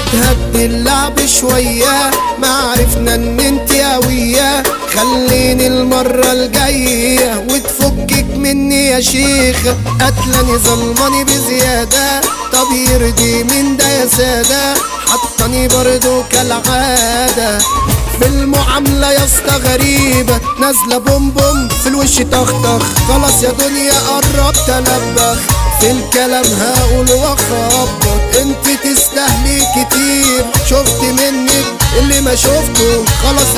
تهدي اللعب شوية ما عرفنا ان انت قوية خليني المرة الجاية وتفكك مني يا شيخ قتلني ظلماني بزيادة طب يرضي من ده يا سادة حطني برضو كالعادة في المعاملة يا اسطى غريبة نازلة بوم بوم في الوش طخطخ خلاص يا دنيا قربت البخ في الكلام هقول واخبط انت تستاهلي كتير شفت منك اللي ما شفته خلاص